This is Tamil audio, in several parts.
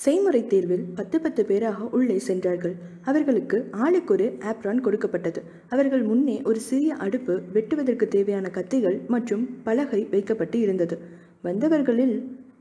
செய்முறை தேர்வில் பத்து பத்து பேராக உள்ளே சென்றார்கள் அவர்களுக்கு ஆளுக்கு ஒரு ஆப்ரான் கொடுக்கப்பட்டது அவர்கள் முன்னே ஒரு சிறிய அடுப்பு வெட்டுவதற்கு தேவையான கத்திகள் மற்றும் பலகை வைக்கப்பட்டு இருந்தது வந்தவர்களில்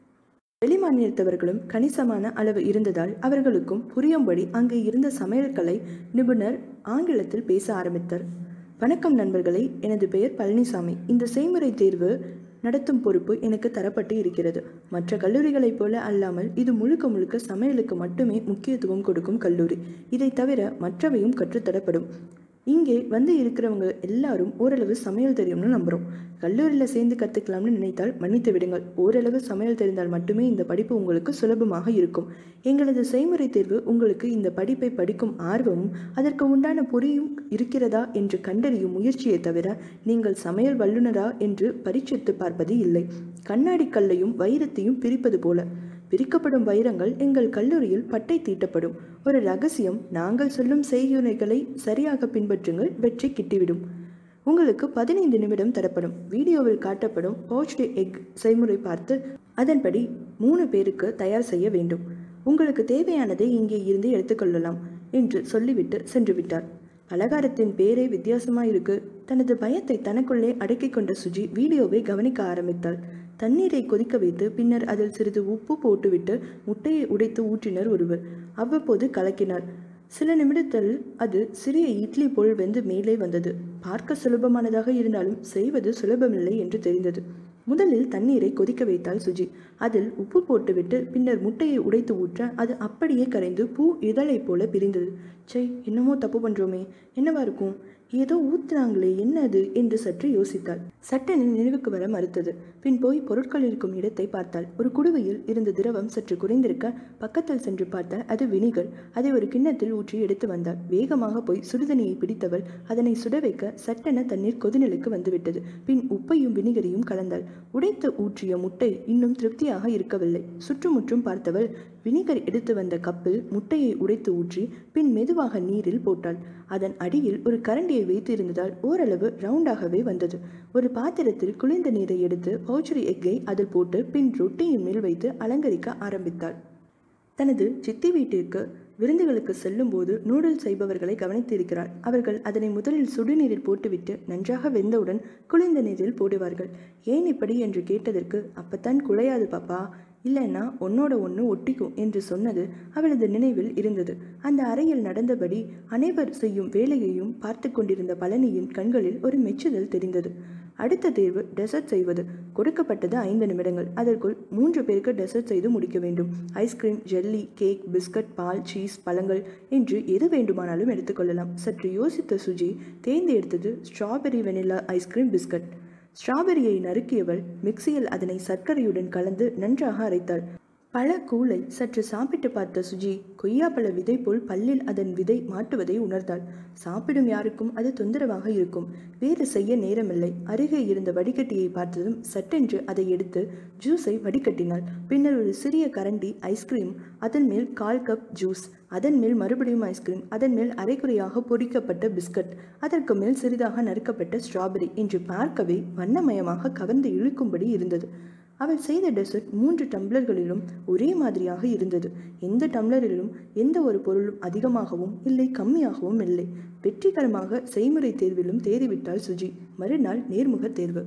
வெளிமாநிலத்தவர்களும் கணிசமான அளவு இருந்ததால் அவர்களுக்கும் புரியும்படி அங்கே இருந்த சமையல்கலை நிபுணர் ஆங்கிலத்தில் பேச ஆரம்பித்தார் வணக்கம் நண்பர்களே எனது பெயர் பழனிசாமி இந்த செய்முறை தேர்வு நடத்தும் பொறுப்பு எனக்கு தரப்பட்டு இருக்கிறது மற்ற கல்லூரிகளைப் போல அல்லாமல் இது முழுக்க முழுக்க சமையலுக்கு மட்டுமே முக்கியத்துவம் கொடுக்கும் கல்லூரி இதை தவிர மற்றவையும் கற்றுத்தரப்படும் இங்கே வந்து இருக்கிறவங்க எல்லாரும் ஓரளவு சமையல் தெரியும்னு நம்புகிறோம் கல்லூரியில் சேர்ந்து கற்றுக்கலாம்னு நினைத்தால் மன்னித்து விடுங்கள் ஓரளவு சமையல் தெரிந்தால் மட்டுமே இந்த படிப்பு உங்களுக்கு சுலபமாக இருக்கும் எங்களது செய்முறை தேர்வு உங்களுக்கு இந்த படிப்பை படிக்கும் ஆர்வமும் அதற்கு உண்டான பொறியும் இருக்கிறதா என்று கண்டறியும் முயற்சியை தவிர நீங்கள் சமையல் வல்லுநரா என்று பரீட்சித்து பார்ப்பது இல்லை கண்ணாடி கல்லையும் வைரத்தையும் பிரிப்பது போல பிரிக்கப்படும் வைரங்கள் எங்கள் கல்லூரியில் பட்டை தீட்டப்படும் ஒரு ரகசியம் நாங்கள் சொல்லும் செய்யுறைகளை சரியாக பின்பற்றுங்கள் வெற்றி கிட்டிவிடும் உங்களுக்கு பதினைந்து நிமிடம் தரப்படும் வீடியோவில் காட்டப்படும் போச்டு எக் செய்முறை பார்த்து அதன்படி மூணு பேருக்கு தயார் செய்ய வேண்டும் உங்களுக்கு தேவையானதை இங்கே இருந்து எடுத்துக்கொள்ளலாம் என்று சொல்லிவிட்டு சென்று விட்டார் பலகாரத்தின் பேரே வித்தியாசமா இருக்கு தனது பயத்தை தனக்குள்ளே அடக்கிக் கொண்ட சுஜி வீடியோவை கவனிக்க ஆரம்பித்தாள் தண்ணீரை கொதிக்க வைத்து பின்னர் அதில் சிறிது உப்பு போட்டுவிட்டு முட்டையை உடைத்து ஊற்றினர் ஒருவர் அவ்வப்போது கலக்கினார் சில நிமிடத்தில் அது சிறிய இட்லி போல் வெந்து மேலே வந்தது பார்க்க சுலபமானதாக இருந்தாலும் செய்வது சுலபமில்லை என்று தெரிந்தது முதலில் தண்ணீரை கொதிக்க வைத்தாள் சுஜி அதில் உப்பு போட்டுவிட்டு பின்னர் முட்டையை உடைத்து ஊற்ற அது அப்படியே கரைந்து பூ இதழைப் போல பிரிந்தது சை என்னமோ தப்பு பண்றோமே என்னவா இருக்கும் ஏதோ ஊத்துனாங்களே என்ன அது என்று சற்று யோசித்தாள் சட்டென நினைவுக்கு வர மறுத்தது பின் போய் பொருட்கள் இருக்கும் இடத்தை பார்த்தாள் ஒரு குடுவையில் இருந்த திரவம் சற்று குறைந்திருக்க பக்கத்தில் சென்று பார்த்தால் அது வினிகர் அதை ஒரு கிண்ணத்தில் ஊற்றி எடுத்து வந்தாள் வேகமாக போய் சுடுதண்ணியை பிடித்தவள் அதனை சுட வைக்க சட்டென தண்ணீர் கொதிநிலைக்கு வந்துவிட்டது பின் உப்பையும் வினிகரையும் கலந்தாள் உடைத்து ஊற்றிய முட்டை இன்னும் திருப்தியாக இருக்கவில்லை சுற்றுமுற்றும் பார்த்தவள் வினிகர் எடுத்து வந்த கப்பில் முட்டையை உடைத்து ஊற்றி பின் மெதுவாக நீரில் போட்டாள் அதன் அடியில் ஒரு கரண்டியை வைத்து இருந்ததால் ஓரளவு ரவுண்டாகவே வந்தது ஒரு பாத்திரத்தில் குளிர்ந்த நீரை எடுத்து பவுச்சரி எக்கை அதில் போட்டு பின் ரொட்டியின் மேல் வைத்து அலங்கரிக்க ஆரம்பித்தாள் தனது சித்தி வீட்டிற்கு விருந்துகளுக்கு செல்லும்போது நூடுல்ஸ் செய்பவர்களை கவனித்திருக்கிறாள் அவர்கள் அதனை முதலில் சுடுநீரில் போட்டுவிட்டு நன்றாக வெந்தவுடன் குளிர்ந்த நீரில் போடுவார்கள் ஏன் இப்படி என்று கேட்டதற்கு அப்பத்தான் குழையாது பாப்பா இல்லைன்னா உன்னோட ஒன்று ஒட்டிக்கும் என்று சொன்னது அவளது நினைவில் இருந்தது அந்த அறையில் நடந்தபடி அனைவர் செய்யும் வேலையையும் பார்த்து கொண்டிருந்த பழனியின் கண்களில் ஒரு மெச்சுதல் தெரிந்தது அடுத்த தேர்வு டெசர்ட் செய்வது கொடுக்கப்பட்டது ஐந்து நிமிடங்கள் அதற்குள் மூன்று பேருக்கு டெசர்ட் செய்து முடிக்க வேண்டும் ஐஸ்கிரீம் ஜெல்லி கேக் பிஸ்கட் பால் சீஸ் பழங்கள் என்று எது வேண்டுமானாலும் எடுத்துக்கொள்ளலாம் சற்று யோசித்த சுஜி தேர்ந்தெடுத்தது ஸ்ட்ராபெரி வெனிலா ஐஸ்கிரீம் பிஸ்கட் ஸ்ட்ராபெரியை நறுக்கியவள் மிக்சியில் அதனை சர்க்கரையுடன் கலந்து நன்றாக அரைத்தாள் பழ கூளை சற்று சாப்பிட்டு பார்த்த சுஜி கொய்யாப்பழ விதை போல் பல்லில் அதன் விதை மாட்டுவதை உணர்ந்தாள் சாப்பிடும் யாருக்கும் அது தொந்தரவாக இருக்கும் வேறு செய்ய நேரமில்லை அருகே இருந்த வடிகட்டியை பார்த்ததும் சட்டென்று அதை எடுத்து ஜூஸை வடிகட்டினாள் பின்னர் ஒரு சிறிய கரண்டி ஐஸ்கிரீம் அதன் மேல் கால் கப் ஜூஸ் அதன் மேல் மறுபடியும் ஐஸ்கிரீம் அதன் மேல் அரைக்குறையாக பொரிக்கப்பட்ட பிஸ்கட் அதற்கு மேல் சிறிதாக நறுக்கப்பட்ட ஸ்ட்ராபெரி என்று பார்க்கவே வண்ணமயமாக கவர்ந்து இழுக்கும்படி இருந்தது அவள் செய்த டெசர்ட் மூன்று டம்ளர்களிலும் ஒரே மாதிரியாக இருந்தது எந்த டம்ளரிலும் எந்த ஒரு பொருளும் அதிகமாகவும் இல்லை கம்மியாகவும் இல்லை வெற்றிகரமாக செய்முறை தேர்விலும் தேறிவிட்டாள் சுஜி மறுநாள் நேர்முக தேர்வு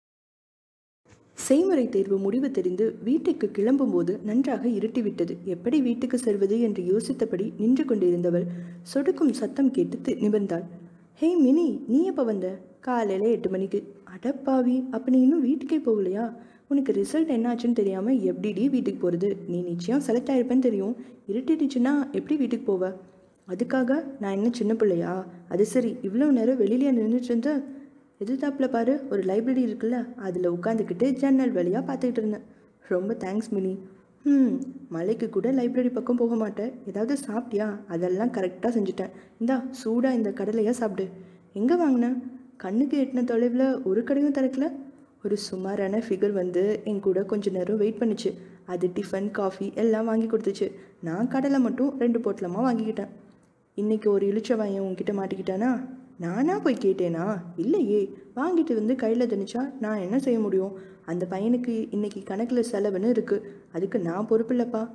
செய்முறை தேர்வு முடிவு தெரிந்து வீட்டுக்கு கிளம்பும்போது நன்றாக இருட்டிவிட்டது எப்படி வீட்டுக்கு செல்வது என்று யோசித்தபடி நின்று கொண்டிருந்தவள் சொடுக்கும் சத்தம் கேட்டு தி- நிமிர்ந்தாள் ஹே மினி நீ எப்போ வந்த காலையில் எட்டு மணிக்கு அடப்பாவி அப்போ நீ இன்னும் வீட்டுக்கே போகலையா உனக்கு ரிசல்ட் என்னாச்சுன்னு தெரியாமல் எப்படிடி வீட்டுக்கு போகிறது நீ நிச்சயம் செலக்ட் ஆயிருப்பேன்னு தெரியும் இருட்டிடுச்சுன்னா எப்படி வீட்டுக்கு போவ அதுக்காக நான் என்ன சின்ன பிள்ளையா அது சரி இவ்வளோ நேரம் வெளியிலே நின்றுட்டு இருந்த எதிர்த்தாப்புல பாரு ஒரு லைப்ரரி இருக்குல்ல அதில் உட்காந்துக்கிட்டு ஜன்னல் வழியாக பார்த்துக்கிட்டு இருந்தேன் ரொம்ப தேங்க்ஸ் மினி ம் மலைக்கு கூட லைப்ரரி பக்கம் போக மாட்டேன் ஏதாவது சாப்பிட்டியா அதெல்லாம் கரெக்டாக செஞ்சுட்டேன் இந்தா சூடாக இந்த கடலையாக சாப்பிடு எங்கே வாங்கினேன் கண்ணுக்கு எட்டின தொலைவில் ஒரு கடையும் திறக்கல ஒரு சுமாரான ஃபிகர் வந்து என் கூட கொஞ்ச நேரம் வெயிட் பண்ணுச்சு அது டிஃபன் காஃபி எல்லாம் வாங்கி கொடுத்துச்சு நான் கடலை மட்டும் ரெண்டு பொட்டலமாக வாங்கிக்கிட்டேன் இன்னைக்கு ஒரு இளிச்ச வாயன் உன்கிட்ட மாட்டிக்கிட்டானா நானா போய் கேட்டேனா இல்லையே வாங்கிட்டு வந்து கையில் திணிச்சா நான் என்ன செய்ய முடியும் அந்த பையனுக்கு இன்னைக்கு கணக்கில் செலவுன்னு இருக்குது அதுக்கு நான் பொறுப்பில்லைப்பா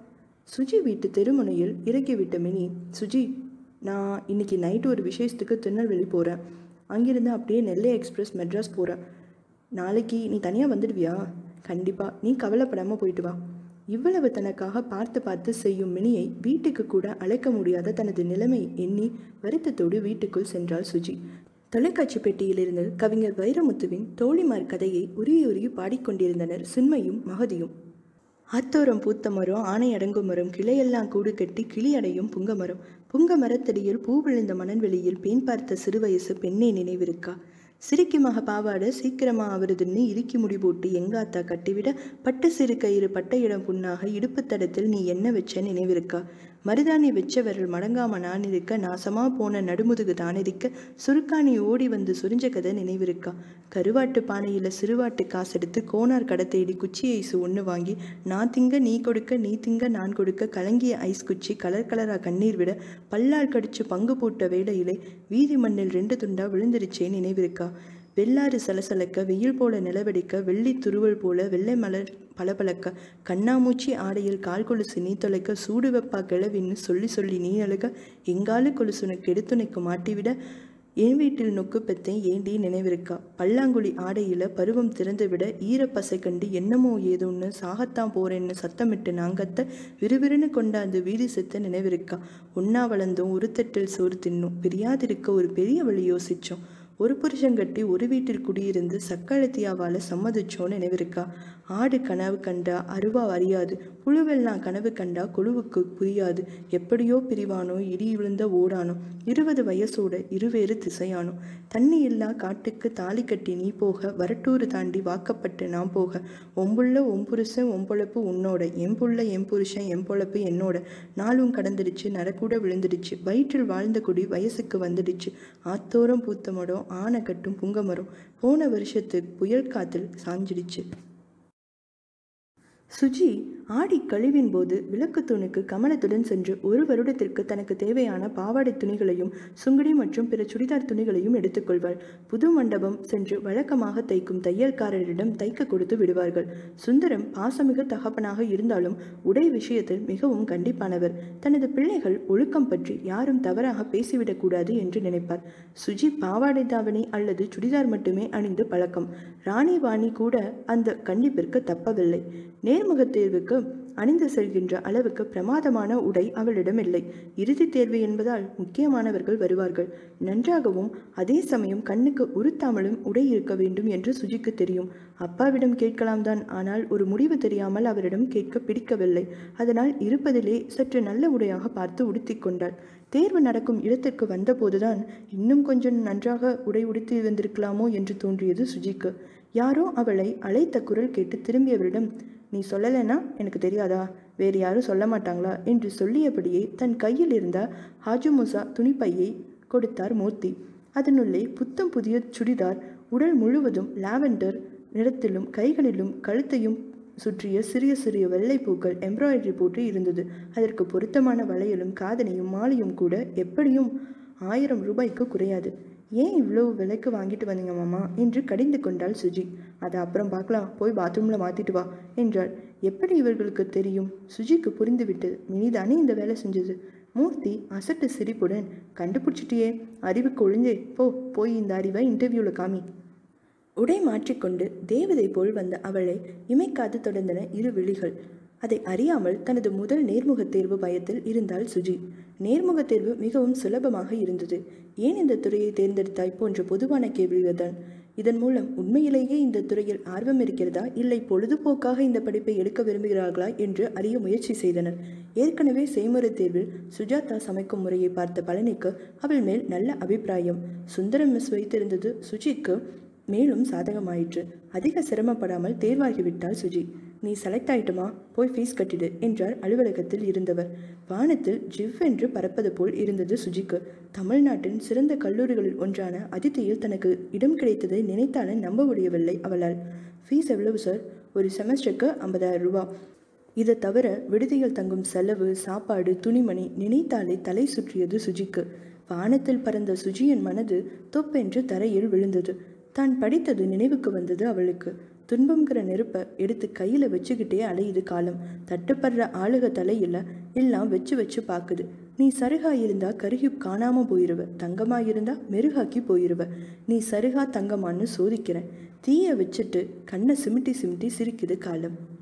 சுஜி வீட்டு தெருமுனையில் இறக்கிவிட்ட மினி சுஜி நான் இன்னைக்கு நைட்டு ஒரு விசேஷத்துக்கு திருநெல்வேலி போகிறேன் அங்கிருந்து அப்படியே நெல்லை எக்ஸ்பிரஸ் மெட்ராஸ் போகிறேன் நாளைக்கு நீ தனியாக வந்துடுவியா கண்டிப்பாக நீ கவலைப்படாமல் போயிட்டு வா இவ்வளவு தனக்காக பார்த்து பார்த்து செய்யும் மினியை வீட்டுக்கு கூட அழைக்க முடியாத தனது நிலைமை எண்ணி வருத்தத்தோடு வீட்டுக்குள் சென்றாள் சுஜி தொலைக்காட்சி பெட்டியிலிருந்து கவிஞர் வைரமுத்துவின் தோழிமார் கதையை உருகி உருகி பாடிக்கொண்டிருந்தனர் சின்மையும் மகதியும் ஆத்தோரம் பூத்த மரம் ஆணை அடங்கும் மரம் கிளையெல்லாம் கூடு கட்டி கிளி அடையும் புங்க மரம் புங்க மரத்தடியில் பூ விழுந்த மணல்வெளியில் பெண் பார்த்த சிறுவயசு பெண்ணே நினைவிருக்கா சிரிக்குமாக பாவாட சீக்கிரமா அவருதுன்னு இறுக்கி முடி போட்டு எங்காத்தா கட்டிவிட பட்டு சிறு கயிறு பட்ட இடம் புண்ணாக இடுப்பு தடத்தில் நீ என்ன வச்ச நினைவிருக்கா மருதாணி வெச்ச விரல் மடங்காம நான் இருக்க நாசமா போன நடுமுதுகு தான் இருக்க சுருக்காணி ஓடி வந்து சுரிஞ்ச கதை நினைவிருக்கா கருவாட்டு பானையில சிறுவாட்டு காசெடுத்து கோனார் கடை தேடி குச்சி ஐஸ் ஒன்று வாங்கி நான் திங்க நீ கொடுக்க நீ திங்க நான் கொடுக்க கலங்கிய ஐஸ் குச்சி கலர் கலரா கண்ணீர் விட பல்லால் கடிச்சு பங்கு போட்ட வேளையிலே வீதி மண்ணில் ரெண்டு துண்டா விழுந்துருச்சே நினைவிருக்கா வெள்ளாறு சலசலக்க வெயில் போல நிலவடிக்க வெள்ளி துருவல் போல வெள்ளை மலர் பளபளக்க கண்ணாமூச்சி ஆடையில் கால் கொலுசு நீ தொலைக்க சூடு வெப்பா கிளவின்னு சொல்லி சொல்லி நீ அழுக எங்காலு கொலுசுனுக்கு எடுத்துணைக்கு மாட்டிவிட என் வீட்டில் நொக்கு பெத்தேன் ஏண்டி நினைவிருக்கா பல்லாங்குழி ஆடையில பருவம் திறந்துவிட ஈரப்பசை கண்டு என்னமோ ஏதோன்னு சாகத்தான் போறேன்னு சத்தமிட்டு நாங்கத்த விறுவிறுன்னு கொண்டாந்து வீடு செத்த நினைவிருக்கா ஒன்னா வளர்ந்தோம் ஒரு தட்டில் சோறு தின்னோம் பிரியாதிருக்க ஒரு பெரிய வழி யோசிச்சோம் ஒரு புருஷன் கட்டி ஒரு வீட்டில் குடியிருந்து சக்களத்தியாவால சம்மதிச்சோன்னு நினைவிருக்கா ஆடு கனவு கண்டா அருவா அறியாது புழுவெல்லாம் கனவு கண்டா கொழுவுக்கு புரியாது எப்படியோ பிரிவானோ இடி விழுந்த ஓடானோ இருபது வயசோட இருவேறு திசையானோ தண்ணி இல்லா காட்டுக்கு தாலி கட்டி நீ போக வரட்டூர் தாண்டி வாக்கப்பட்டு நான் போக ஒம்புள்ள ஒம்புருஷன் ஒம்பொழப்பு உன்னோட எம்புள்ள எம்புருஷன் எம்பொழப்பு என்னோட நாளும் கடந்துடுச்சு நரக்கூட விழுந்துடுச்சு வயிற்றில் வாழ்ந்த குடி வயசுக்கு வந்துடுச்சு ஆத்தோரம் பூத்த மரம் ஆனை கட்டும் புங்க மரம் போன வருஷத்து புயல் காத்தில் சாஞ்சிடுச்சு சுஜி ஆடி கழிவின் போது விளக்கு தூணுக்கு கமலத்துடன் சென்று ஒரு வருடத்திற்கு தனக்கு தேவையான பாவாடை துணிகளையும் சுங்குடி மற்றும் பிற சுடிதார் துணிகளையும் எடுத்துக்கொள்வாள் புது மண்டபம் சென்று வழக்கமாக தைக்கும் தையல்காரரிடம் தைக்க கொடுத்து விடுவார்கள் சுந்தரம் பாசமிகு தகப்பனாக இருந்தாலும் உடை விஷயத்தில் மிகவும் கண்டிப்பானவர் தனது பிள்ளைகள் ஒழுக்கம் பற்றி யாரும் தவறாக பேசிவிடக்கூடாது என்று நினைப்பார் சுஜி பாவாடை தாவணி அல்லது சுடிதார் மட்டுமே அணிந்து பழக்கம் ராணி வாணி கூட அந்த கண்டிப்பிற்கு தப்பவில்லை நேர்முகத் தேர்வுக்கு அணிந்து செல்கின்ற அளவுக்கு பிரமாதமான உடை அவளிடம் இல்லை இறுதித் தேர்வு என்பதால் முக்கியமானவர்கள் வருவார்கள் நன்றாகவும் அதே சமயம் கண்ணுக்கு உறுத்தாமலும் உடை இருக்க வேண்டும் என்று சுஜிக்கு தெரியும் அப்பாவிடம் கேட்கலாம் தான் ஆனால் ஒரு முடிவு தெரியாமல் அவரிடம் கேட்க பிடிக்கவில்லை அதனால் இருப்பதிலே சற்று நல்ல உடையாக பார்த்து உடுத்திக் கொண்டாள் தேர்வு நடக்கும் இடத்திற்கு வந்தபோதுதான் இன்னும் கொஞ்சம் நன்றாக உடை உடுத்தி வந்திருக்கலாமோ என்று தோன்றியது சுஜிக்கு யாரோ அவளை அழைத்த குரல் கேட்டு திரும்பியவரிடம் நீ சொல்லலைன்னா எனக்கு தெரியாதா வேறு யாரும் சொல்ல மாட்டாங்களா என்று சொல்லியபடியே தன் கையில் இருந்த ஹாஜுமுசா துணிப்பையை கொடுத்தார் மூர்த்தி அதனுள்ளே புத்தம் புதிய சுடிதார் உடல் முழுவதும் லாவெண்டர் நிறத்திலும் கைகளிலும் கழுத்தையும் சுற்றிய சிறிய சிறிய வெள்ளை பூக்கள் எம்ப்ராய்டரி போட்டு இருந்தது அதற்கு பொருத்தமான வளையலும் காதணியும் மாலையும் கூட எப்படியும் ஆயிரம் ரூபாய்க்கு குறையாது ஏன் இவ்வளோ விலைக்கு வாங்கிட்டு வந்தீங்க மாமா என்று கடிந்து கொண்டாள் சுஜி அதை அப்புறம் பார்க்கலாம் போய் பாத்ரூமில் மாற்றிட்டு வா என்றாள் எப்படி இவர்களுக்கு தெரியும் சுஜிக்கு புரிந்துவிட்டது மினிதானே இந்த வேலை செஞ்சது மூர்த்தி அசட்டு சிரிப்புடன் கண்டுபிடிச்சிட்டியே அறிவுக்கு ஒழிஞ்சே போ போய் இந்த அறிவை இன்டர்வியூவில் காமி உடை மாற்றிக்கொண்டு தேவதை போல் வந்த அவளை இமைக்காது தொடர்ந்தன இரு விழிகள் அதை அறியாமல் தனது முதல் நேர்முகத் தேர்வு பயத்தில் இருந்தாள் சுஜி நேர்முகத் தேர்வு மிகவும் சுலபமாக இருந்தது ஏன் இந்த துறையை தேர்ந்தெடுத்தாய் போன்ற பொதுவான கேள்விகள்தான் இதன் மூலம் உண்மையிலேயே இந்த துறையில் ஆர்வம் இருக்கிறதா இல்லை பொழுதுபோக்காக இந்த படிப்பை எடுக்க விரும்புகிறார்களா என்று அறிய முயற்சி செய்தனர் ஏற்கனவே செய்முறை தேர்வில் சுஜாதா சமைக்கும் முறையை பார்த்த பழனிக்கு அவள் மேல் நல்ல அபிப்பிராயம் சுந்தரம் மிஸ் வைத்திருந்தது சுஜிக்கு மேலும் சாதகமாயிற்று அதிக சிரமப்படாமல் தேர்வாகிவிட்டாள் சுஜி நீ செலக்ட் ஆயிட்டுமா போய் ஃபீஸ் கட்டிடு என்றார் அலுவலகத்தில் இருந்தவர் வானத்தில் ஜிவ்வென்று பறப்பது போல் இருந்தது சுஜிக்கு தமிழ்நாட்டின் சிறந்த கல்லூரிகளில் ஒன்றான அதித்தியில் தனக்கு இடம் கிடைத்ததை நினைத்தாலே நம்ப முடியவில்லை அவளால் ஃபீஸ் எவ்வளவு சார் ஒரு செமஸ்டருக்கு ஐம்பதாயிரம் ரூபா இதை தவிர விடுதியில் தங்கும் செலவு சாப்பாடு துணிமணி நினைத்தாலே தலை சுற்றியது சுஜிக்கு வானத்தில் பறந்த சுஜியின் மனது தொப்பென்று தரையில் விழுந்தது தான் படித்தது நினைவுக்கு வந்தது அவளுக்கு துன்பம்ங்கிற நெருப்பை எடுத்து கையில் வச்சுக்கிட்டே அலையுது காலம் தட்டுப்படுற ஆளுக தலையில் எல்லாம் வச்சு வச்சு பார்க்குது நீ சருகா இருந்தா கருகி காணாம போயிருவ தங்கமா இருந்தா மெருகாக்கி போயிருவ நீ சருகா தங்கமான்னு சோதிக்கிறேன் தீய வச்சுட்டு கண்ணை சிமிட்டி சிமிட்டி சிரிக்குது காலம்